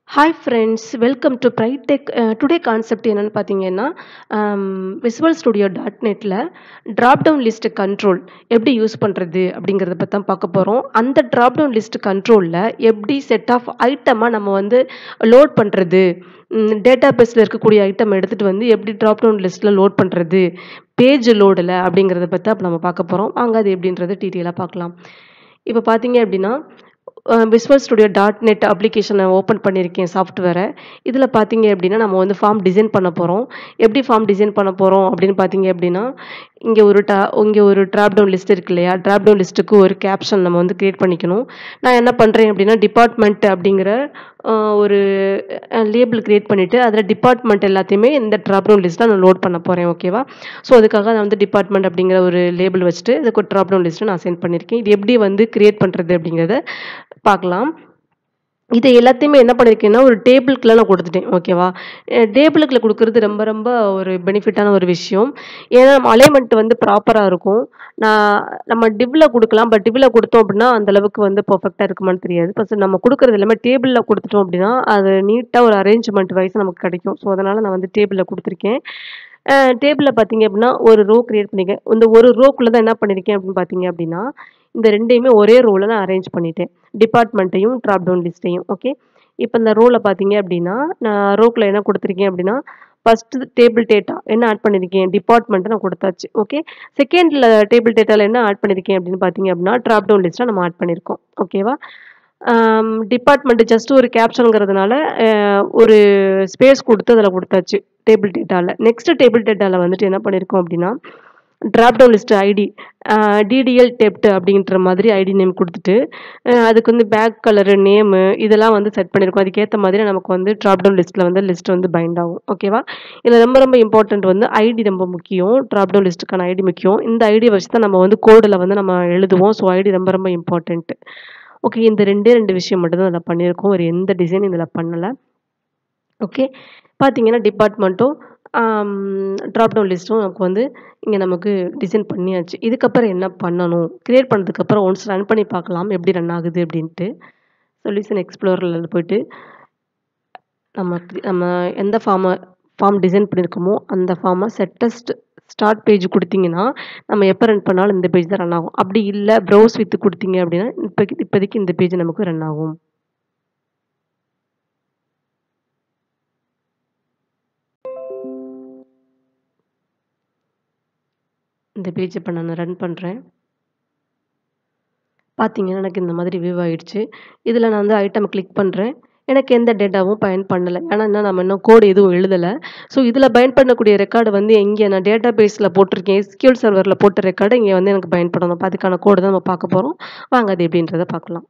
Hi friends welcome to Brightech today concept என்னென்னு பார்த்தீங்கன்னா visual studio dot நெட்டில் drop down list control எப்படி use பண்ணுறது அப்படிங்கிறத பற்றி தான் பார்க்க போகிறோம் அந்த ட்ராப் டவுன் லிஸ்ட் கண்ட்ரோலில் எப்படி செட் ஆஃப் ஐட்டமாக நம்ம வந்து லோட் பண்ணுறது டேட்டா பேஸில் இருக்கக்கூடிய ஐட்டம் எடுத்துகிட்டு வந்து எப்படி ட்ராப் டவுன் லிஸ்ட்டில் லோட் பண்ணுறது பேஜ் லோடில் அப்படிங்கிறத பற்றி அப்போ நம்ம பார்க்க போகிறோம் அங்கே அது எப்படின்றது டீட்டெயிலாக பார்க்கலாம் இப்போ பார்த்தீங்க அப்படின்னா விஸ்வல் ஸ்டுடியோ டாட் நெட் அப்ளிகேஷனை ஓப்பன் பண்ணியிருக்கேன் சாஃப்ட்வேரை இதில் பார்த்தீங்க அப்படின்னா நம்ம வந்து ஃபார்ம் டிசைன் பண்ண போகிறோம் எப்படி ஃபார்ம் டிசைன் பண்ண போகிறோம் அப்படின்னு பார்த்தீங்க அப்படின்னா இங்கே ஒரு டா இங்கே ஒரு ட்ராப் டவுன் லிஸ்ட் இருக்கு இல்லையா ட்ராப் டவுன் லிஸ்ட்டுக்கு ஒரு கேப்ஷன் நம்ம வந்து க்ரியேட் பண்ணிக்கணும் நான் என்ன பண்ணுறேன் அப்படின்னா டிபார்ட்மெண்ட் அப்படிங்கிற ஒரு லேபிள் க்ரியேட் பண்ணிவிட்டு அதில் டிபார்ட்மெண்ட் எல்லாத்தையுமே இந்த ட்ராப் டவுன் லிஸ்ட்டில் நான் லோட் பண்ண போகிறேன் ஓகேவா ஸோ அதுக்காக நான் வந்து டிபார்ட்மெண்ட் அப்படிங்கிற ஒரு லேபிள் வச்சுட்டு அதுக்கு ஒரு ட்ராப் டவுன் லிஸ்ட்டு நான் சென்ட் பண்ணியிருக்கேன் இது எப்படி வந்து க்ரியேட் பண்ணுறது அப்படிங்கிறத பார்க்கலாம் இதை எல்லாத்தையுமே என்ன பண்ணியிருக்கேன்னா ஒரு டேபிளுக்குள்ள நான் கொடுத்துட்டேன் ஓகேவா டேபிளுக்குள்ள கொடுக்குறது ரொம்ப ரொம்ப ஒரு பெனிஃபிட்டான ஒரு விஷயம் ஏன்னா நம்ம அலைன்மெண்ட் வந்து ப்ராப்பராக இருக்கும் நான் நம்ம டிவ்வில் கொடுக்கலாம் பட் டிவ்வில் கொடுத்தோம் அப்படின்னா அந்த அளவுக்கு வந்து பர்ஃபெக்டாக இருக்குமான்னு தெரியாது ஃபஸ்ட் நம்ம கொடுக்குறது எல்லாமே டேபிளில் கொடுத்துட்டோம் அப்படின்னா அது நீட்டாக ஒரு அரேஞ்ச்மெண்ட் வைஸ் நமக்கு கிடைக்கும் ஸோ அதனால் நான் வந்து டேபிளில் கொடுத்துருக்கேன் டேபிளில் பார்த்தீங்க அப்படின்னா ஒரு ரோ க்ரியேட் பண்ணிக்கேன் இந்த ஒரு ரோக்குள்ளே தான் என்ன பண்ணியிருக்கேன் அப்படின்னு பார்த்தீங்க அப்படின்னா இந்த ரெண்டையுமே ஒரே ரோவில் நான் அரேஞ்ச் பண்ணிட்டேன் டிபார்ட்மெண்ட்டையும் ட்ராப் டவுன் லிஸ்ட்டையும் ஓகே இப்போ இந்த ரோவில் பார்த்தீங்க அப்படின்னா நான் ரோக்கில் என்ன கொடுத்துருக்கேன் அப்படின்னா ஃபஸ்ட்டு டேபிள் டேட்டா என்ன ஆட் பண்ணியிருக்கேன் டிபார்ட்மெண்ட்டை நான் கொடுத்தாச்சு ஓகே செகண்டில் டேபிள் டேட்டாவில் என்ன ஆட் பண்ணியிருக்கேன் அப்படின்னு பார்த்தீங்க அப்படின்னா ட்ராப் டவுன் லிஸ்ட்டாக நம்ம ஆட் பண்ணியிருக்கோம் ஓகேவா டிபார்ட்மெண்ட் ஜஸ்ட் ஒரு கேப்ஷனுங்கிறதுனால ஒரு ஸ்பேஸ் கொடுத்து அதில் கொடுத்தாச்சு டேபிள் டேட்டாவில் நெக்ஸ்ட் டேபிள் டேட்டாவில் வந்துட்டு என்ன பண்ணியிருக்கோம் அப்படின்னா drop down list ID DDL dept அப்படின்ற மாதிரி ஐடி நேம் கொடுத்துட்டு அதுக்கு வந்து பேக் கலரு நேமு இதெல்லாம் வந்து செட் பண்ணியிருக்கோம் அதுக்கேற்ற மாதிரி நமக்கு வந்து ட்ராப் டவுன் லிஸ்ட்டில் வந்து லிஸ்ட் வந்து பைண்ட் ஆகும் ஓகேவா இதில் ரொம்ப ரொம்ப இம்பார்ட்டண்ட் வந்து ஐடி ரொம்ப முக்கியம் ட்ராப் டவுன் லிஸ்ட்டுக்கான ஐடி முக்கியம் இந்த ஐடியை வச்சு தான் நம்ம வந்து கோடில் வந்து நம்ம எழுதுவோம் ஸோ ஐடி ரொம்ப ரொம்ப இம்பார்ட்டண்ட் ஓகே இந்த ரெண்டே ரெண்டு விஷயம் மட்டும் தான் அதில் பண்ணியிருக்கோம் ஒரு எந்த டிசைன் இதில் பண்ணலை ஓகே பார்த்தீங்கன்னா டிபார்ட்மெண்ட்டும் ட்ராப் டவுன் லிஸ்ட்டும் நமக்கு வந்து இங்கே நமக்கு டிசைன் பண்ணியாச்சு இதுக்கப்புறம் என்ன பண்ணணும் க்ரியேட் பண்ணதுக்கப்புறம் ஒன்ஸ் ரன் பண்ணி பார்க்கலாம் எப்படி ரன் ஆகுது அப்படின்ட்டு சொல்யூஷன் எக்ஸ்ப்ளோரில் போயிட்டு நம்ம நம்ம எந்த ஃபார்மை ஃபார்ம் டிசைன் பண்ணியிருக்கோமோ அந்த ஃபார்மை செட்டஸ்ட் ஸ்டார்ட் பேஜ் கொடுத்தீங்கன்னா நம்ம எப்போ ரன் பண்ணாலும் இந்த பேஜ் தான் ரன் ஆகும் அப்படி இல்லை ப்ரௌஸ் வித் கொடுத்தீங்க அப்படின்னா இப்போ இப்போதைக்கு இந்த பேஜ் நமக்கு ரன் ஆகும் இந்த பேஜ் இப்போ நான் ரன் பண்ணுறேன் பார்த்தீங்கன்னா எனக்கு இந்த மாதிரி வியூ ஆகிடுச்சு இதில் நான் வந்து ஐட்டம் கிளிக் பண்ணுறேன் எனக்கு எந்த டேட்டாவும் பயன் பண்ணலை ஏன்னா என்ன நம்ம இன்னும் கோடு எதுவும் எழுதலை ஸோ இதில் பயன் பண்ணக்கூடிய ரெக்கார்டு வந்து எங்கே நான் டேட்டா பேஸில் போட்டிருக்கேன் எஸ்கியூல் சர்வரில் போட்ட ரெக்கார்டு இங்கே வந்து எனக்கு பயன்படணும் அதுக்கான கோடு தான் நம்ம பார்க்க போகிறோம் வாங்க அது எப்படின்றத பார்க்கலாம்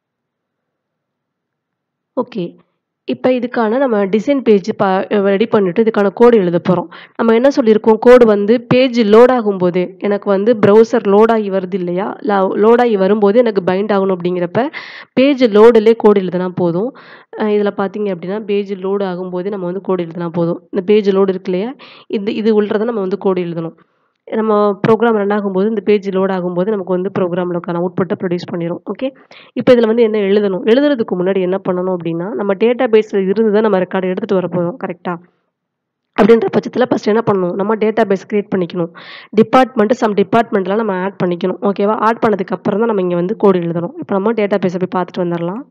ஓகே இப்போ இதுக்கான நம்ம டிசைன் பேஜ் பா ரெடி பண்ணிவிட்டு இதுக்கான கோடு எழுத போகிறோம் நம்ம என்ன சொல்லியிருக்கோம் கோடு வந்து பேஜ் லோட் ஆகும்போது எனக்கு வந்து ப்ரௌசர் லோட் ஆகி வருது இல்லையா லோட் ஆகி வரும்போது எனக்கு பைண்ட் ஆகணும் அப்படிங்கிறப்ப பேஜ் லோடுலேயே கோடு எழுதினா போதும் இதில் பார்த்தீங்க அப்படின்னா பேஜ் லோடு ஆகும்போது நம்ம வந்து கோடு எழுதினா போதும் இந்த பேஜ் லோடு இருக்கு இல்லையா இது இது உள்ளதை நம்ம வந்து கோடு எழுதணும் நம்ம ப்ரோக்ராம் ரன் ஆகும்போது இந்த பேஜ் லோட் ஆகும்போது நமக்கு வந்து ப்ரோக்ராமில் அவுட்புட்டை ப்ரொடியூஸ் பண்ணிடும் ஓகே இப்போ இதில் வந்து என்ன எழுதணும் எழுதுறதுக்கு முன்னாடி என்ன பண்ணணும் அப்படின்னா நம்ம டேட்டா பேஸில் இருந்து தான் நம்ம ரெக்கார்டு எடுத்துகிட்டு வர போகிறோம் கரெக்டாக அப்படின்ற பட்சத்தில் ஃபஸ்ட் என்ன பண்ணணும் நம்ம டேட்டா பேஸ் க்ரியேட் பண்ணிக்கணும் டிபார்ட்மெண்ட்டு சம் டிபார்ட்மெண்ட்லாம் நம்ம ஆட் பண்ணிக்கணும் ஓகேவா ஆட் பண்ணதுக்கு அப்புறம் தான் நம்ம இங்கே வந்து கோடு எழுதணும் இப்போ நம்ம டேட்டா பேஸை போய் பார்த்துட்டு வந்துடலாம்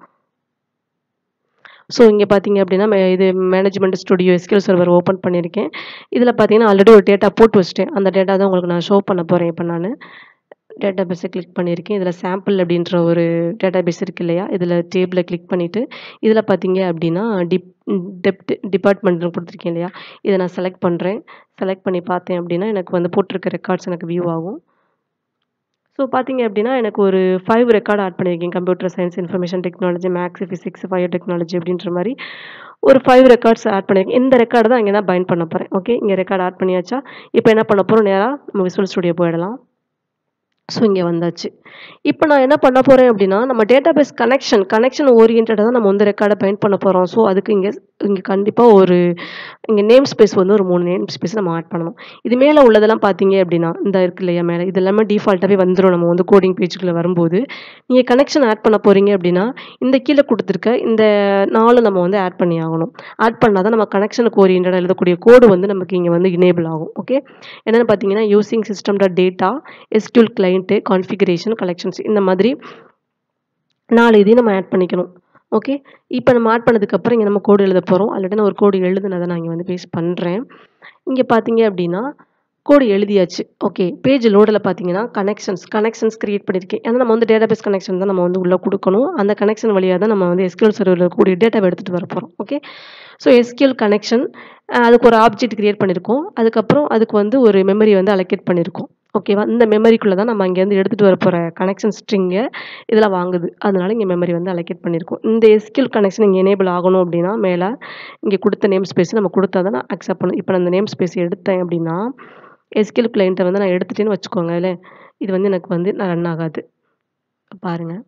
ஸோ இங்கே பார்த்தீங்க அப்படின்னா இது management studio SQL server open பண்ணியிருக்கேன் இதில் பார்த்தீங்கன்னா ஆல்ரெடி ஒரு டேட்டா போட்டு வச்சிட்டேன் அந்த டேட்டா தான் உங்களுக்கு நான் ஷோ பண்ண போகிறேன் இப்போ நான் டேட்டா பேஸை கிளிக் பண்ணியிருக்கேன் இதில் சாம்பிள் அப்படின்ற ஒரு டேட்டா பேஸ் இருக்கு இல்லையா இதில் டேபிளை கிளிக் பண்ணிவிட்டு இதில் பார்த்தீங்க அப்படின்னா டிப் டெப்ட் டிபார்ட்மெண்ட்னு கொடுத்துருக்கேன் இல்லையா இதை நான் செலக்ட் பண்ணுறேன் செலக்ட் பண்ணி பார்த்தேன் அப்படின்னா எனக்கு வந்து போட்டிருக்க ரெக்கார்ட்ஸ் எனக்கு வியூ ஆகும் ஸோ பார்த்தீங்க அப்படின்னா எனக்கு ஒரு ஃபைவ் ரெக்கார்டு ஆட் பண்ணியிருக்கேன் computer science information technology maths physics bio technology அப்படின்ற மாதிரி ஒரு ஃபைவ் ரெக்கார்ட்ஸ் ஆட் பண்ணியிருக்கேன் இந்த ரெக்கார்டு தான் இங்கே தான் பைண்ட் பண்ண போகிறேன் ஓகே இங்கே ரெக்கார்டு ஆட் பண்ணியாச்சா இப்போ என்ன பண்ண போகிறோம் நேராக நம்ம விசுவல் ஸ்டுடியோ போயிடலாம் ஸோ இங்கே வந்தாச்சு இப்போ நான் என்ன பண்ண போகிறேன் அப்படின்னா நம்ம டேட்டாபேஸ் கனெக்ஷன் கனெக்ஷன் ஓரியன்டாக தான் நம்ம வந்து ரெக்கார்டை பயன் பண்ண போகிறோம் ஸோ அதுக்கு இங்கே இங்கே கண்டிப்பாக ஒரு இங்கே நேம் ஸ்பேஸ் வந்து ஒரு மூணு நேம் ஸ்பேஸ் நம்ம ஆட் பண்ணணும் இது மேலே உள்ளதெல்லாம் பார்த்தீங்க அப்படின்னா இந்த இருக்கு இல்லையா மேலே இது எல்லாமே டிஃபால்ட்டாகவே வந்துடும் நம்ம வந்து கோடிங் பேஜுக்குள்ளே வரும்போது நீங்கள் கனெக்ஷன் ஆட் பண்ண போகிறீங்க அப்படின்னா இந்த கீழே கொடுத்துருக்க இந்த நாலு நம்ம வந்து ஆட் பண்ணி ஆகணும் ஆட் பண்ணால் தான் நம்ம கனெக்ஷனுக்கு ஓரியன்டாக எழுதக்கூடிய கோடு வந்து நமக்கு இங்கே வந்து இனேபிள் ஆகும் ஓகே என்னென்னு பார்த்தீங்கன்னா using system dot data SQL client configuration collections இந்த மாதிரி நாலு இதையும் நம்ம ஆட் பண்ணிக்கணும் ஓகே இப்போ நம்ம ஆட் பண்ணதுக்கப்புறம் இங்கே நம்ம கோடு எழுத போகிறோம் ஆல்ரெடி நான் ஒரு கோடு எழுதுனதை நான் இங்கே வந்து பேஸ்ட் பண்ணுறேன் இங்கே பார்த்தீங்க அப்படின்னா கோடு எழுதியாச்சு ஓகே பேஜ் லோடில் பார்த்தீங்கன்னா கனெக்ஷன்ஸ் கனெக்ஷன்ஸ் கிரியேட் பண்ணியிருக்கேன் ஏன்னா நம்ம வந்து டேட்டாபேஸ் கனெக்ஷன் தான் நம்ம வந்து உள்ளே கொடுக்கணும் அந்த கனெக்ஷன் வழியாக தான் நம்ம வந்து எஸ்கியூஎல் சர்வரில் கூடிய டேட்டாவை எடுத்துகிட்டு வர போகிறோம் ஓகே ஸோ எஸ்கியூஎல் கனெக்ஷன் அதுக்கு ஒரு ஆப்ஜெக்ட் கிரியேட் பண்ணியிருக்கோம் அதுக்கப்புறம் அதுக்கு வந்து ஒரு மெமரி வந்து அலோகேட் பண்ணியிருக்கோம் ஓகேவா இந்த மெமரிக்குள்ளே தான் நம்ம இங்கேருந்து எடுத்துகிட்டு வர போகிற கனெக்ஷன் ஸ்ட்ரிங்கை இதெல்லாம் வாங்குது அதனால இங்கே மெமரி வந்து அலோகேட் பண்ணியிருக்கோம் இந்த எஸ்கியூஎல் கனெக்ஷன் இங்கே எனேபிள் ஆகணும் அப்படின்னா மேலே இங்கே கொடுத்த நேம் ஸ்பேஸ் நம்ம கொடுத்தா தான் நான் அக்செப்ட் பண்ணணும் இப்போ நான் இந்த நேம் ஸ்பேஸ் எடுத்தேன் அப்படின்னா எஸ்கியூஎல் கிளைண்ட்டை வந்து நான் எடுத்துட்டேன்னு வச்சுக்கோங்க இல்லை இது வந்து எனக்கு வந்து நான் ரன் ஆகாது பாருங்கள்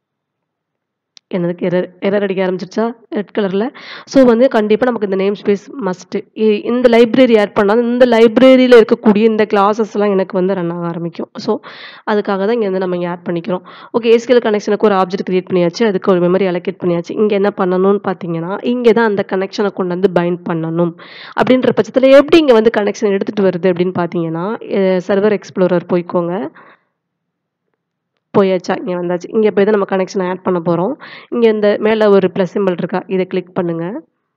என்னதுக்கு எரர் எரர் அடிக்க ஆரம்பிச்சிருச்சா ரெட் கலரில் ஸோ வந்து கண்டிப்பாக நமக்கு இந்த நேம் ஸ்பேஸ் மஸ்ட்டு இந்த லைப்ரரி ஆட் பண்ணால் இந்த லைப்ரரியில் இருக்கக்கூடிய இந்த கிளாஸஸ்லாம் எனக்கு வந்து ரன் ஆக ஆரம்பிக்கும் ஸோ அதுக்காக தான் இங்கே வந்து நம்ம இங்கே ஆட் பண்ணிக்கிறோம் ஓகே எஸ்கியூஎல் கனெக்ஷனுக்கு ஒரு ஆப்ஜெக்ட் கிரியேட் பண்ணியாச்சு அதுக்கு ஒரு மெமரி அலோகேட் பண்ணியாச்சு இங்கே என்ன பண்ணணும்னு பார்த்தீங்கன்னா இங்கே தான் அந்த கனெக்ஷனை கொண்டு வந்து பைண்ட் பண்ணணும் அப்படின்ற பட்சத்தில் எப்படி இங்கே வந்து கனெக்ஷன் எடுத்துகிட்டு வருது அப்படின்னு பார்த்தீங்கன்னா சர்வர் எக்ஸ்ப்ளோரர் போய்க்கோங்க போயாச்சா இங்கே வந்தாச்சு இங்கே போய் தான் நம்ம கனெக்ஷன் ஆட் பண்ண போகிறோம் இங்கே இந்த மேலே ஒரு ப்ளஸ் சிம்பிள் இருக்கா இதை கிளிக் பண்ணுங்கள்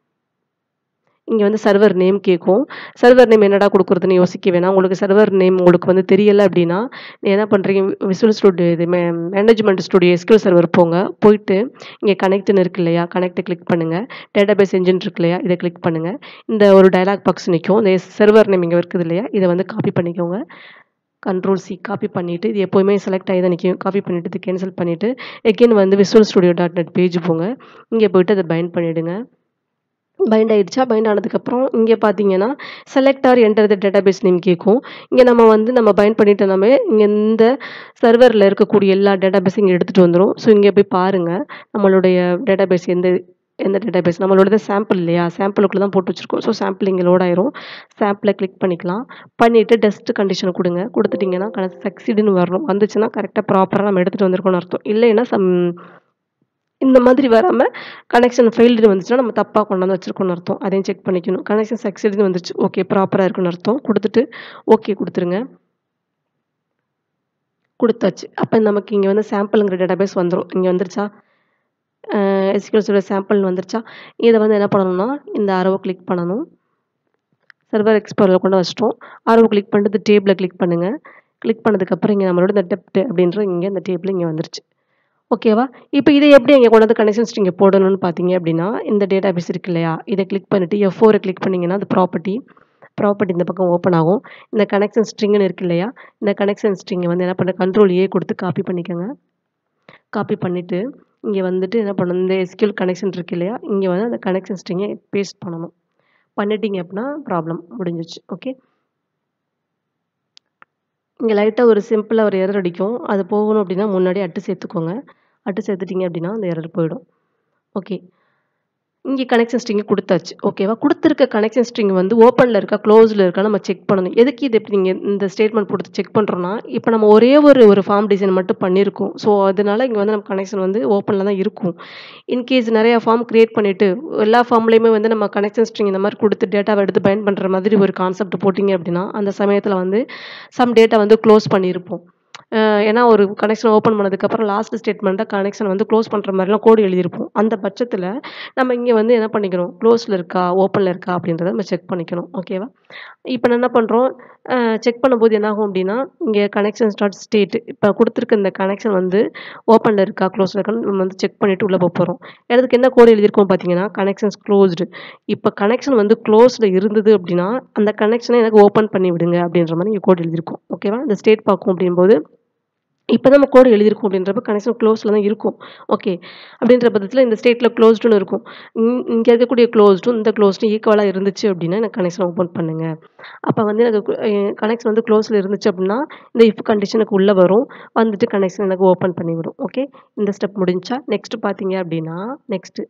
இங்கே வந்து சர்வர் நேம் கேட்கும் சர்வர் நேம் என்னடா கொடுக்குறதுன்னு யோசிக்க வேணாம் உங்களுக்கு சர்வர் நேம் உங்களுக்கு வந்து தெரியலை அப்படின்னா நீ என்ன பண்ணுறீங்க விசுவல் ஸ்டுடியோ இது மே மேனேஜ்மெண்ட் ஸ்டுடியோ எஸ்கியூஎல் சர்வர் போங்க போயிட்டு இங்கே கனெக்ட்னு இருக்கு இல்லையா கனெக்ட்டை கிளிக் பண்ணுங்கள் டேட்டாபேஸ் என்ஜின் இருக்கு இல்லையா இதை கிளிக் பண்ணுங்கள் இந்த ஒரு டயலாக் பாக்ஸ் நிற்கும் இந்த சர்வர் நேம் இங்கே இருக்குது இல்லையா இதை வந்து காப்பி பண்ணிக்கோங்க கண்ட்ரோல் சி காப்பி பண்ணிவிட்டு இது எப்போயுமே செலக்ட் ஆகி தான் நிற்கும் காப்பி பண்ணிவிட்டு இது கேன்சல் பண்ணிவிட்டு எகெயின் வந்து visual studio dot net page போங்க இங்கே போயிட்டு அதை பைண்ட் பண்ணிவிடுங்க பைண்ட் ஆகிடுச்சா பைண்ட் ஆனதுக்கப்புறம் இங்கே பார்த்தீங்கன்னா select or enter the database name கேட்கும் இங்கே நம்ம வந்து நம்ம பைண்ட் பண்ணிட்டோம்னாமே இங்கே இந்த சர்வரில் இருக்கக்கூடிய எல்லா டேட்டாபேஸும் இங்கே எடுத்துகிட்டு வந்துடும் ஸோ இங்கே போய் பாருங்கள் நம்மளுடைய டேட்டாபேஸ் எந்த எந்த டேட்டாபேஸ் நம்மளோட சாம்பிள் இல்லையா சாம்பிளுக்குள்ள தான் போட்டு வச்சுருக்கோம் ஸோ சாம்பிள் இங்கே லோட் ஆயிரும் சாம்பிளை கிளிக் பண்ணிக்கலாம் பண்ணிவிட்டு டெஸ்ட் கண்டிஷன் கொடுங்க கொடுத்துட்டிங்கன்னா கரெக்ட் சக்சீடுன்னு வரணும் வந்துச்சுன்னா கரெக்டாக ப்ராப்பராக நம்ம எடுத்துகிட்டு வந்திருக்கோம்னு அர்த்தம் இல்லைன்னா சம் இந்த மாதிரி வராமல் கனெக்ஷன் ஃபெயில்டு வந்துச்சுன்னா நம்ம தப்பாக கொண்டாந்து வச்சுருக்கோம்னு அர்த்தம் அதையும் செக் பண்ணிக்கணும் கனெக்ஷன் சக்சீடுன்னு வந்துச்சு ஓகே ப்ராப்பராக இருக்குன்னு அர்த்தம் கொடுத்துட்டு ஓகே கொடுத்துருங்க கொடுத்தாச்சு அப்போ நமக்கு இங்கே வந்து சாம்பிளுங்கிற டேட்டாபேஸ் வந்துடும் இங்கே வந்துருச்சா எஸ்கியூஎல்ஸோட சாம்பிள் வந்துருச்சா இதை வந்து என்ன பண்ணணும்னா இந்த அரவை கிளிக் பண்ணணும் சர்வர் எக்ஸ்ப்ளோரில் கொண்டு வச்சிட்டோம் அரவை கிளிக் பண்ணிட்டு இந்த டேபிளை கிளிக் பண்ணுங்கள் கிளிக் பண்ணதுக்கப்புறம் இங்கே நம்மளோட இந்த டெப்ட் அப்படின்ற இங்கே இந்த டேபிள் இங்கே வந்துருச்சு ஓகேவா இப்போ இதை எப்படி இங்கே கொண்டு வந்து கனெக்ஷன்ஸ் நீங்கள் போடணும்னு பார்த்தீங்க அப்படின்னா இந்த டேட்டா பேஸ் இருக்கு இல்லையா இதை கிளிக் பண்ணிவிட்டு எஃப் ஃபோரை கிளிக் பண்ணிங்கன்னா அது ப்ராப்பர்ட்டி ப்ராப்பர்ட்டி இந்த பக்கம் ஓப்பன் ஆகும் இந்த கனெக்ஷன் ஸ்ட்ரிங்னு இருக்கு இல்லையா இந்த கனெக்ஷன் ஸ்ட்ரிங்கை வந்து என்ன பண்ண கண்ட்ரோல் ஏ கொடுத்து காப்பி பண்ணிக்கோங்க காப்பி பண்ணிவிட்டு இங்கே வந்துட்டு என்ன பண்ணணும் இந்த எஸ்கியூல் கனெக்ஷன் இருக்கு இல்லையா இங்கே வந்து அந்த கனெக்ஷன் ஸ்ட்ரிங்கை பேஸ்ட் பண்ணணும் பண்ணிட்டீங்க அப்படின்னா ப்ராப்ளம் முடிஞ்சிச்சு ஓகே இங்கே லைட்டாக ஒரு சிம்பிளாக ஒரு எரர் அடிக்கும் அது போகணும் அப்படின்னா முன்னாடி அட்டு சேர்த்துக்கோங்க அட்டு சேர்த்துட்டிங்க அப்படின்னா அந்த எரர் போயிடும் ஓகே இங்கே கனெக்ஷன் ஸ்ட்ரிங்கு கொடுத்தாச்சு ஓகேவா கொடுத்துருக்க கனெக்ஷன் ஸ்ட்ரிங் வந்து ஓப்பனில் இருக்கா க்ளோஸில் இருக்கா நம்ம செக் பண்ணணும் எதுக்கு இது எப்படி நீங்கள் இந்த ஸ்டேட்மெண்ட் கொடுத்து செக் பண்ணுறோன்னா இப்போ நம்ம ஒரே ஒரு ஒரு ஃபார்ம் டிசைன் மட்டும் பண்ணியிருக்கோம் ஸோ அதனால இங்கே வந்து நம்ம கனெக்ஷன் வந்து ஓப்பனில் தான் இருக்கும் இன்கேஸ் நிறையா ஃபார்ம் க்ரியேட் பண்ணிவிட்டு எல்லா ஃபார்ம்லேயுமே வந்து நம்ம கனெக்ஷன் ஸ்ட்ரிங் இந்த மாதிரி கொடுத்து டேட்டாவை எடுத்து பயன் பண்ணுற மாதிரி ஒரு கான்செப்ட் போட்டிங்க அப்படின்னா அந்த சமயத்தில் வந்து சம் டேட்டா வந்து க்ளோஸ் பண்ணியிருப்போம் ஏன்னா ஒரு கனெக்ஷன் ஓப்பன் பண்ணதுக்கப்புறம் லாஸ்ட் ஸ்டேட்மெண்ட்டாக கனெக்ஷன் வந்து க்ளோஸ் பண்ணுற மாதிரிலாம் கோடு எழுதியிருப்போம் அந்த பட்சத்தில் நம்ம இங்கே வந்து என்ன பண்ணிக்கணும் க்ளோஸில் இருக்கா ஓப்பனில் இருக்கா அப்படின்றத நம்ம செக் பண்ணிக்கணும் ஓகேவா இப்போ நான் என்ன பண்ணுறோம் செக் பண்ணும்போது என்னாகும் அப்படின்னா இங்கே கனெக்ஷன் ஸ்டார்ட் ஸ்டேட் இப்போ கொடுத்துருக்க இந்த கனெக்ஷன் வந்து ஓப்பனில் இருக்கா க்ளோஸில் இருக்கான்னு நம்ம வந்து செக் பண்ணிவிட்டு உள்ளே போக போகிறோம் அதுக்கு என்ன கோடு எழுதியிருக்கோம் பார்த்தீங்கன்னா கனெக்ஷன்ஸ் க்ளோஸ்டு இப்போ கனெக்ஷன் வந்து க்ளோஸில் இருந்தது அப்படின்னா அந்த கனெக்ஷனை எனக்கு ஓப்பன் பண்ணி விடுங்க அப்படின்ற மாதிரி இங்கே கோடு எழுதியிருக்கோம் ஓகேவா இந்த ஸ்டேட் பார்க்கும் அப்படிங்கும்போது இப்போ நம்ம கோடு எழுதியிருக்கோம் அப்படின்றப்ப கனெக்ஷன் க்ளோஸில் தான் இருக்கும் ஓகே அப்படின்ற பட்சத்தில் இந்த ஸ்டேட்டில் க்ளோஸ்டுன்னு இருக்கும் இங்கே இருக்கக்கூடிய க்ளோஸ்டும் இந்த க்ளோஸ்டும் ஈக்குவலாக இருந்துச்சு அப்படின்னா எனக்கு கனெக்ஷன் ஓப்பன் பண்ணுங்க அப்போ வந்து எனக்கு கனெக்ஷன் வந்து க்ளோஸில் இருந்துச்சு அப்படின்னா இந்த இஃப் கண்டிஷனுக்கு உள்ளே வரும் வந்துட்டு கனெக்ஷன் எனக்கு ஓப்பன் பண்ணிவிடும் ஓகே இந்த ஸ்டெப் முடிஞ்சா நெக்ஸ்ட் பார்த்தீங்க அப்படின்னா நெக்ஸ்ட்டு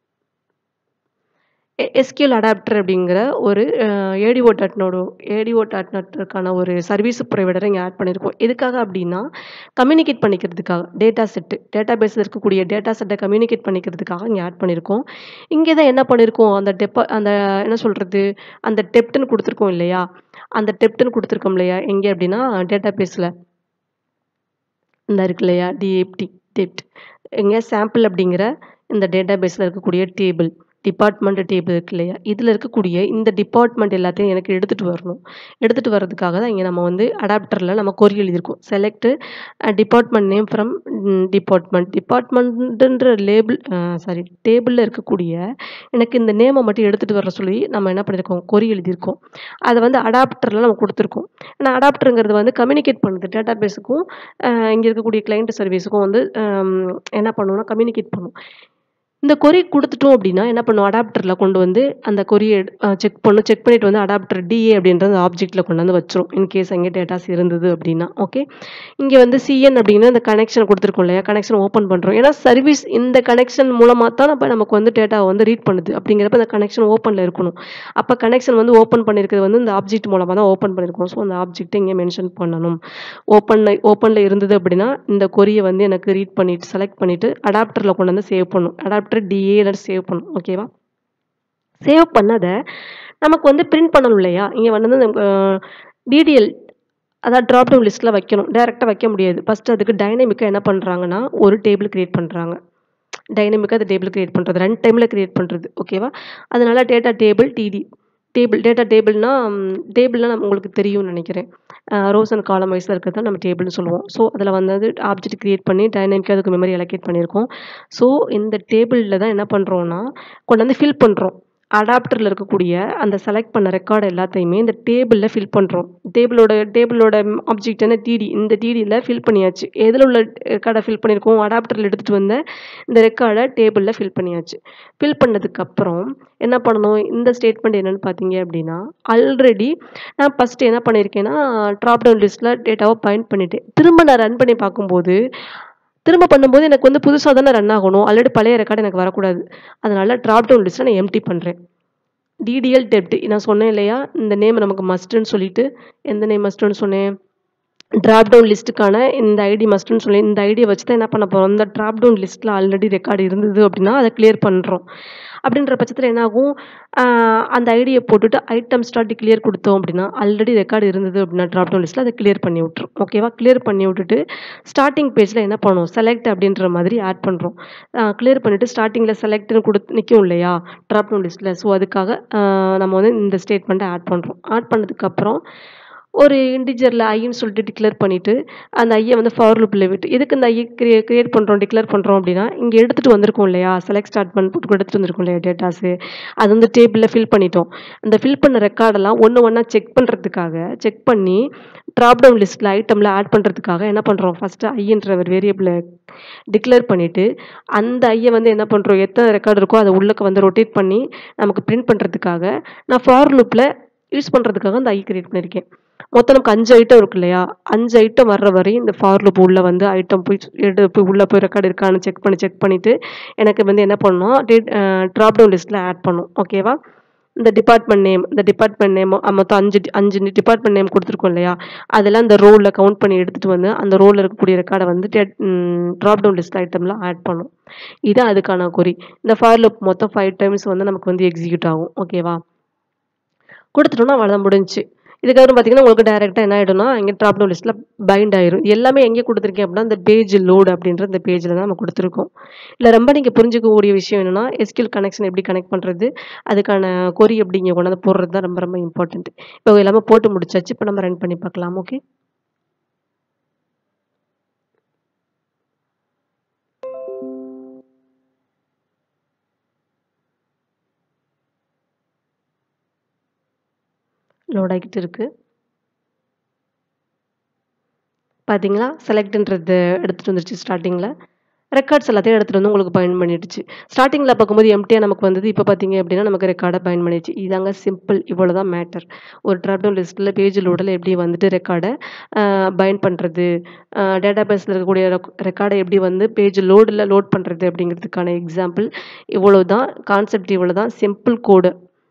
எஸ்கியூஎல் அடாப்டர் அப்படிங்கிற ஒரு ADO dot node ADO dot நெட்டுக்கான ஒரு சர்வீஸ் ப்ரொவைடரை இங்கே ஆட் பண்ணியிருக்கோம் எதுக்காக அப்படின்னா கம்யூனிகேட் பண்ணிக்கிறதுக்காக டேட்டா செட்டு டேட்டா பேஸில் இருக்கக்கூடிய டேட்டா செட்டை கம்யூனிகேட் பண்ணிக்கிறதுக்காக இங்கே ஆட் பண்ணியிருக்கோம் இங்கே தான் என்ன பண்ணியிருக்கோம் அந்த டெப்ப அந்த என்ன சொல்கிறது அந்த டெப்ட்னு கொடுத்துருக்கோம் இல்லையா அந்த டெப்ட்னு கொடுத்துருக்கோம் இல்லையா எங்கே அப்படின்னா டேட்டா பேஸில் இந்த இருக்கு இல்லையா டிஎப்டி டெப்ட் எங்கே சாம்பிள் அப்படிங்கிற இந்த டேட்டா பேஸில் இருக்கக்கூடிய டேபிள் டிபார்ட்மெண்ட் டேபிள் இருக்கு இல்லையா இதில் இருக்கக்கூடிய இந்த டிபார்ட்மெண்ட் எல்லாத்தையும் எனக்கு எடுத்துகிட்டு வரணும் எடுத்துகிட்டு வர்றதுக்காக தான் இங்கே நம்ம வந்து அடாப்டரில் நம்ம கொரி எழுதியிருக்கோம் select department name from department டிபார்ட்மெண்ட்டுன்ற லேபிள் சாரி டேபிளில் இருக்கக்கூடிய எனக்கு இந்த நேமை மட்டும் எடுத்துகிட்டு வர சொல்லி நம்ம என்ன பண்ணியிருக்கோம் கொரி எழுதியிருக்கோம் அதை வந்து அடாப்டரில் நம்ம கொடுத்துருக்கோம் ஏன்னா அடாப்டருங்கிறது வந்து கம்யூனிகேட் பண்ணுது டேட்டா பேஸுக்கும் இங்கே இருக்கக்கூடிய கிளைண்ட் சர்வீஸுக்கும் வந்து என்ன பண்ணுவோம்னா கம்யூனிகேட் பண்ணும் இந்த கொரி கொடுத்துட்டோம் அப்படின்னா என்ன பண்ணும் அடாப்டரில் கொண்டு வந்து அந்த கொரியை செக் பண்ணும் செக் பண்ணிட்டு வந்து அடாப்டர் டிஏ அப்படின்ற அந்த ஆப்ஜெக்ட்டில் கொண்டு வந்து வச்சிரும் இன்கேஸ் அங்கே டேட்டாஸ் இருந்தது அப்படின்னா ஓகே இங்கே வந்து சிஎன் அப்படின்னா இந்த கனெக்ஷன் கொடுத்துருக்கோம் இல்லையா கனெக்ஷன் ஓப்பன் பண்ணுறோம் ஏன்னா சர்வீஸ் இந்த கனெக்ஷன் மூலமாக தான் நம்ம நமக்கு வந்து டேட்டாவை வந்து ரீட் பண்ணுது அப்படிங்கிறப்ப அந்த கனெக்ஷன் ஓப்பனில் இருக்கணும் அப்போ கனெக்ஷன் வந்து ஓப்பன் பண்ணியிருக்கிறது வந்து இந்த ஆப்ஜெக்ட் மூலமாக தான் ஓப்பன் பண்ணியிருக்கோம் ஸோ அந்த ஆப்ஜெக்ட்டை இங்கே மென்ஷன் பண்ணணும் ஓப்பனில் ஓப்பனில் இருந்தது அப்படின்னா இந்த கொரியை வந்து எனக்கு ரீட் பண்ணிட்டு செலக்ட் பண்ணிவிட்டு அடாப்டரில் கொண்டு வந்து சேவ் பண்ணும் அடாப்டர் டிஏல சேவ் பண்ணும் ஓகேவா சேவ் பண்ணதை நமக்கு வந்து பிரிண்ட் பண்ணணும் இல்லையா இங்கே வந்து டிடிஎல் அதாவது ட்ராப் டவுன் லிஸ்ட்டில் வைக்கணும் டேரெக்டாக வைக்க முடியாது ஃபஸ்ட்டு அதுக்கு டைனமிக்காக என்ன பண்ணுறாங்கன்னா ஒரு டேபிள் க்ரியேட் பண்ணுறாங்க டைனமிக்காக அந்த டேபிள் க்ரியேட் பண்ணுறது ரெண்டு டைமில் க்ரியேட் பண்ணுறது ஓகேவா அதனால data table DT table data டேபிள்னா டேபிள்னா நம்ம உங்களுக்கு தெரியும்னு நினைக்கிறேன் ரோஸ் அண்ட் காலம் வைஸில் இருக்கிறது தான் நம்ம டேபிள்னு சொல்லுவோம் ஸோ அதில் வந்து ஆப்ஜெக்ட் க்ரியேட் பண்ணி டைனமிக்காக அதுக்கு மெமரி அலோகேட் பண்ணியிருக்கோம் ஸோ இந்த டேபிளில் தான் என்ன பண்ணுறோன்னா கொண்டு வந்து ஃபில் பண்ணுறோம் அடாப்டரில் இருக்கக்கூடிய அந்த செலக்ட் பண்ண ரெக்கார்டு எல்லாத்தையுமே இந்த டேபிளில் ஃபில் பண்ணுறோம் டேபிளோட டேபிளோட ஆப்ஜெக்ட் என்ன டிடி இந்த டிடியில் ஃபில் பண்ணியாச்சு எதில் உள்ள ரெக்கார்டை ஃபில் பண்ணியிருக்கோம் அடாப்டரில் எடுத்துகிட்டு வந்த இந்த ரெக்கார்டை டேபிளில் ஃபில் பண்ணியாச்சு ஃபில் பண்ணதுக்கப்புறம் என்ன பண்ணணும் இந்த ஸ்டேட்மெண்ட் என்னென்னு பார்த்தீங்க அப்படின்னா ஆல்ரெடி நான் ஃபஸ்ட்டு என்ன பண்ணியிருக்கேன்னா ட்ராப் டவுன் லிஸ்ட்டில் டேட்டாவை பாயிண்ட் பண்ணிட்டேன் திரும்ப நான் ரன் பண்ணி பார்க்கும்போது திரும்ப பண்ணும்போது எனக்கு வந்து புதுசாக தானே ரன் ஆகணும் ஆல்ரெடி பழைய ரெக்கார்டு எனக்கு வரக்கூடாது அதனால் ட்ராப் டவுன் லிஸ்ட்டை நான் எம்டி பண்ணுறேன் டிடிஎல் டெப்ட் நான் சொன்னேன் இல்லையா இந்த நேம் நமக்கு மஸ்ட்டுன்னு சொல்லிட்டு எந்த நேம் மஸ்ட்டுன்னு சொன்னேன் ட்ராப் டவுன் லிஸ்ட்டுக்கான இந்த ஐடி மஸ்ட்டுன்னு சொல்லி இந்த ஐடியை வச்சு தான் என்ன பண்ண போகிறோம் இந்த ட்ராப் டவுன் லிஸ்ட்டில் ஆல்ரெடி ரெக்கார்டு இருந்தது அப்படின்னா அதை கிளியர் பண்ணுறோம் அப்படின்ற பட்சத்தில் என்னாகும் அந்த ஐடியை போட்டுட்டு ஐட்டம் ஸ்டார்ட் கிளியர் கொடுத்தோம் அப்படின்னா ஆல்ரெடி ரெக்கார்டு இருந்தது அப்படின்னா ட்ராப் டவுன் லிஸ்ட்டில் அதை கிளியர் பண்ணி விட்ரும் ஓகேவா கிளியர் பண்ணி விட்டுட்டு ஸ்டார்டிங் பேஜில் என்ன பண்ணுவோம் செலக்ட் அப்படின்ற மாதிரி ஆட் பண்ணுறோம் கிளியர் பண்ணிவிட்டு ஸ்டார்டிங்கில் செலக்ட்னு கொடுத்து நிற்கும் இல்லையா ட்ராப் டவுன் லிஸ்ட்டில் ஸோ அதுக்காக நம்ம வந்து இந்த ஸ்டேட்மெண்ட்டை ஆட் பண்ணுறோம் ஆட் பண்ணதுக்கப்புறம் ஒரு இன்டிஜரில் ஐன்னு சொல்லிட்டு டிக்ளேர் பண்ணிவிட்டு அந்த ஐயை வந்து ஃபார் லூப்பில் விட்டு எதுக்கு இந்த ஐயை கிரியே கிரியேட் பண்ணுறோம் டிக்ளேர் பண்ணுறோம் அப்படின்னா இங்கே எடுத்துகிட்டு வந்திருக்கோம் இல்லையா செலக்ட் ஸ்டார்ட் பண்ணி போட்டு எடுத்துகிட்டு வந்திருக்கோம் இல்லையா டேட்டாஸு அது வந்து டேபிளில் ஃபில் பண்ணிட்டோம் அந்த ஃபில் பண்ண ரெக்கார்டெல்லாம் ஒன்று ஒன்றா செக் பண்ணுறதுக்காக செக் பண்ணி ட்ராப் டவுன் லிஸ்ட்டில் ஐட்டமில் ஆட் பண்ணுறதுக்காக என்ன பண்ணுறோம் ஃபஸ்ட்டு ஐன்ற ஒரு வேரியபிளை டிக்ளேர் பண்ணிவிட்டு அந்த ஐயை வந்து என்ன பண்ணுறோம் எத்தனை ரெக்கார்டு இருக்கோ அதை உள்ளக்க வந்து ரொட்டேட் பண்ணி நமக்கு பிரிண்ட் பண்ணுறதுக்காக நான் ஃபார் லூப்பில் யூஸ் பண்ணுறதுக்காக அந்த ஐ கிரியேட் பண்ணியிருக்கேன் மொத்தம் நமக்கு அஞ்சு ஐட்டம் இருக்கு இல்லையா அஞ்சு ஐட்டம் வர்ற வரையும் இந்த ஃபார் லூப் உள்ளே வந்து ஐட்டம் போய் எடு போய் உள்ளே போய் ரெக்கார்டு இருக்கான்னு செக் பண்ணி செக் பண்ணிவிட்டு எனக்கு வந்து என்ன பண்ணணும் டேட் ட்ராப் டவுன் லிஸ்ட்டில் ஆட் பண்ணும் ஓகேவா இந்த டிபார்ட்மெண்ட் நேம் இந்த டிபார்ட்மெண்ட் நேம் மொத்தம் அஞ்சு அஞ்சு டிபார்ட்மெண்ட் நேம் கொடுத்துருக்கோம் இல்லையா அதெல்லாம் அந்த ரோலில் கவுண்ட் பண்ணி எடுத்துகிட்டு வந்து அந்த ரோலில் இருக்கக்கூடிய ரெக்கார்டை வந்து ட்ராப் டவுன் லிஸ்ட் ஐட்டமில் ஆட் பண்ணும் இது அதுக்கான குறி இந்த ஃபார் லூப் மொத்தம் ஃபைவ் டைம்ஸ் வந்து நமக்கு வந்து எக்ஸிக்யூட் ஆகும் ஓகேவா கொடுத்துட்டோம்னா அவ்வளோதான் முடிஞ்சு இதுக்கப்புறம் பார்த்தீங்கன்னா உங்களுக்கு டேரெக்டாக என்ன ஆகிடும்னா இங்கே ட்ராப் டவுன் லிஸ்ட்டில் பைண்ட் ஆயிரும் எல்லாமே எங்கே கொடுத்துருக்கேன் அப்படின்னா இந்த பேஜ் லோடு அப்படின்ற இந்த பேஜில் தான் நம்ம கொடுத்துருக்கோம் இல்லை ரொம்ப நீங்கள் புரிஞ்சுக்கக்கூடிய விஷயம் என்னென்னா எஸ்கியூல் கனெக்ஷன் எப்படி கனெக்ட் பண்ணுறது அதுக்கான கொரி எப்படி இங்கே கொண்டாந்து போடுறது தான் ரொம்ப ரொம்ப இம்பார்ட்டன்ட் இப்போ எல்லாமே போட்டு முடிச்சாச்சு இப்போ நம்ம ரன் பண்ணி பார்க்கலாம் ஓகே லோட் ஆகிட்டு இருக்குது பார்த்தீங்களா? செலக்ட்ன்றது எடுத்துட்டு வந்துருச்சு ஸ்டார்ட்டிங்ல. ரெக்கார்ட்ஸ் எல்லாத்தையும் எடுத்துட்டு வந்து உங்களுக்கு பைண்ட் பண்ணிடுச்சு. ஸ்டார்ட்டிங்ல பார்க்கும்போது எம்ப்டியா நமக்கு வந்தது. இப்ப பார்த்தீங்க அப்படின்னா, நமக்கு ரெக்கார்டா பைண்ட் பண்ணிடுச்சு. இதாங்க சிம்பிள். இவ்வளோதான் மேட்டர். ஒரு டிராப் டவுன் லிஸ்ட்ல பேஜ் லோடுல எப்படி வந்துட்டு ரெக்கார்ட அ பைண்ட் பண்றது, அ டேட்டாபேஸ்ல இருக்கக்கூடிய ரெக் ரெக்கார்ட எப்படி வந்து பேஜ் லோடுல லோட் பண்றது அப்படிங்கிறதுக்கான எக்ஸாம்பிள் இவ்வளவுதான். கான்செப்ட் இவ்வளோதான். சிம்பிள் கோடு.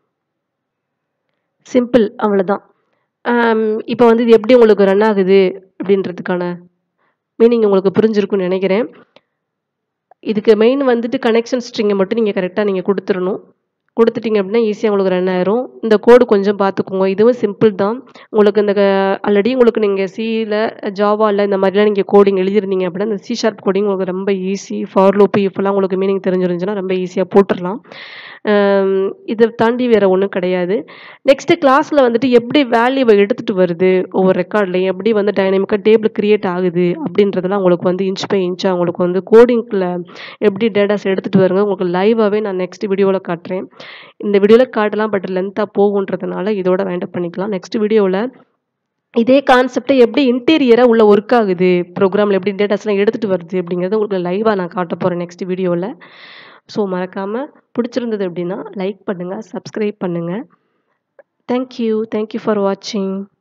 சிம்பிள் அவ்வளோதான். அம் இப்ப வந்து இது எப்படி உங்களுக்கு ரன் ஆகுது அப்படின்றதுக்கான மீனிங் உங்களுக்கு புரிஞ்சிருக்கும்னு நெனைக்கிறேன். இதுக்கு மெயின் வந்துட்டு கனெக்ஷன் ஸ்ட்ரிங்க மட்டும் நீங்க கரெக்ட்டா நீங்க குடுத்துறணும். குடுத்துட்டீங்க அப்படின்னா, ஈஸியா உங்களுக்கு ரன் ஆயிரும். இந்த கோடு கொஞ்சம் பார்த்துக்கோங்க. இதுவும் சிம்பிள் தான். உங்களுக்கு இந்த க ஆல்ரெடி உங்களுக்கு நீங்க சில, ஜாவால இந்த மாரிலாம் நீங்க கோடிங் எழுதியிருந்தீங்க அப்படின்னா, இந்த சி ஷார்ப் கோடிங் உங்களுக்கு ரொம்ப ஈஸி. ஃபார் லூப், இஃப்லாம் உங்களுக்கு மீனிங் தெரிஞ்சிருந்துச்சுன்னா, ரொம்ப ஈஸியா போட்டுறலாம். அம் இத தாண்டி வேற ஒண்ணும் கிடையாது. நெக்ஸ்ட் கிளாஸ்ல வந்துட்டு எப்படி வேல்யூவ எடுத்துட்டு வருது, ஒவ்வொரு ரெக்கார்ட்லயும் எப்படி வந்து டைனமிக்கா டேபிள் கிரியேட் ஆகுது அப்படின்றதெல்லாம் உங்களுக்கு வந்து இன்ச் பை இன்ச்சா உங்களுக்கு வந்து கோடிங்ல எப்படி டேட்டாஸ் எடுத்துட்டு வருங்க, உங்களுக்கு லைவாவே நான் நெக்ஸ்ட் வீடியோல காட்டுறேன். இந்த வீடியோல காட்டலாம். பட் லென்த்தா போகுன்றதுனால இதோட வைண்ட் அப் பண்ணிக்கலாம். நெக்ஸ்ட் வீடியோல இதே கான்செப்ட்ட எப்படி இன்டீரியரா உள்ள ஒர்க் ஆகுது, ப்ரோகிராம்ல எப்படி டேட்டாஸ்லாம் எடுத்துட்டு வருது அப்படிங்கிறத உங்களுக்கு லைவா நான் காட்டப் போறேன் நெக்ஸ்ட் வீடியோல. ஸோ மறக்காம புடிச்சிருந்தது அப்படின்னா, லைக் பண்ணுங்க, சப்ஸ்கிரைப் பண்ணுங்க. Thank you. Thank you for வாட்சிங்.